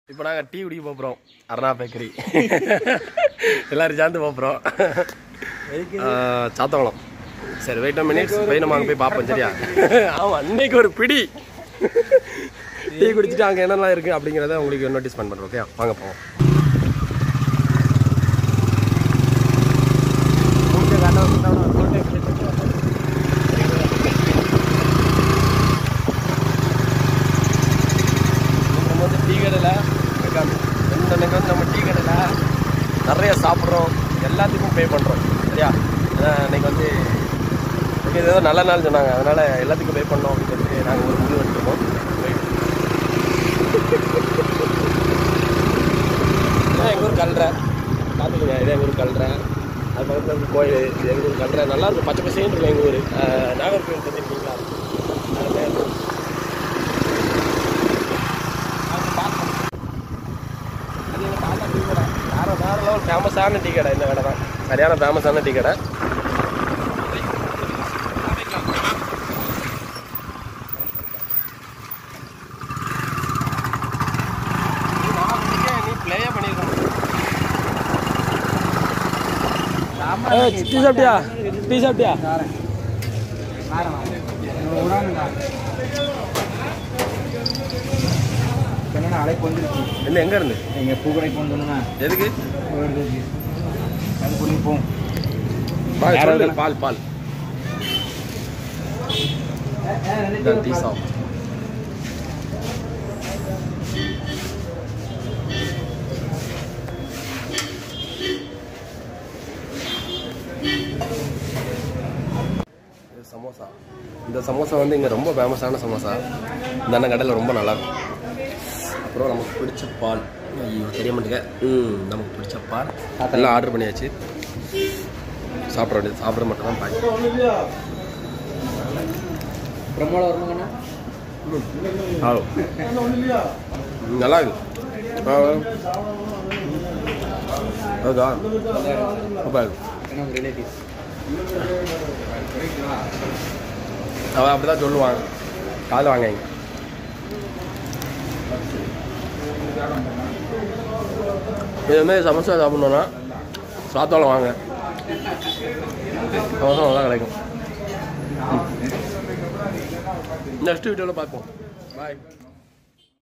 இப்போ நாங்கள் டீ குடிக்க போகிறோம் அருணா பேக்கரி எல்லாரும் சேர்ந்து போகிறோம் சாத்தவளம் சரி வெயிட் மினிட்ஸ் போய் நம்ம அங்கே போய் பார்ப்போம் சரியா ஆமாம் இன்னைக்கு ஒரு பிடி டீ குடிச்சிட்டு அங்கே என்னெல்லாம் இருக்குது அப்படிங்கிறத உங்களுக்கு நோட்டீஸ் பண்ணுறோம் ஓகே வாங்க போவோம் நம்ம வந்து டீ கடையில் இந்த அன்னைக்கு வந்து நம்ம டீ கடையில் நிறைய சாப்பிட்றோம் எல்லாத்துக்கும் பே பண்ணுறோம் சரியா ஏன்னா இன்னைக்கு வந்து இன்னைக்கு ஏதோ நல்ல நாள் சொன்னாங்க அதனால் எல்லாத்துக்கும் பே பண்ணோம் அப்படின்னு சொல்லிட்டு நாங்கள் ஒரு முடிவு எடுத்துருக்கோம் இதான் எங்கள் ஊர் கல்ற பார்த்துக்கோங்க இதே எங்கள் ஊர் கல்ற அது பக்கத்தில் வந்து கோயில் இது எங்கள் ஊர் கல்ற நல்லா இருக்கும் பச்சை பசேன்னு இருக்கும் எங்கள் ஊர் நாகர்கோவில் தெரிஞ்சிருக்கீங்களா அருமையா இருக்கும். அது பார்த்தோம். அது எங்க தாத்தா டீ கடை. வேற வேற லெவல் ஃபேமஸான டீ கடை இந்த கடை தான் சரியான ஃபேமஸான டீ கடை நீ ப்ளேயே பண்ணியிருக்கணும் டீ சாப்பிட்டியா டீ சாப்பிட்டியா அழைப்பு வந்துருச்சு இல்லை எங்கே இருந்து எங்க பூக்கடை போன் சொன்னா எதுக்கு அது குடிப்போம் பால் யார் சொல்லு, வேணா? பால் பால் இதான் டீ சாப் இது சமோசா இந்த சமோசா வந்து இங்கே ரொம்ப ஃபேமஸான சமோசா இந்த அண்ணன் கடையில் ரொம்ப நல்லா இருக்கும் அப்புறம் நமக்கு பிடிச்ச பால் ஐயோ தெரிய மாட்டேங்க ம் நமக்கு பிடிச்ச பால் எல்லாம் ஆர்டர் பண்ணியாச்சு சாப்பிட வேண்டியது சாப்பிட மட்டும் தான் பாய் பிரம்மோட வரணுங்கண்ணா ஹலோ நல்லா இருக்கு ஆ, அதுதா அப்பா இருக்கு என்ன ரிலேட்டிவ்ஸ் அவன் அப்படி தான் சொல்லுவான் காலை வாங்க இங்க இது மாதிரி சமோசா சாப்பிட்ணுன்னா சாத்தாளம் வாங்க சமோசா நல்லா கிடைக்கும் நெக்ஸ்ட் வீடியோவில் பார்ப்போம் பாய்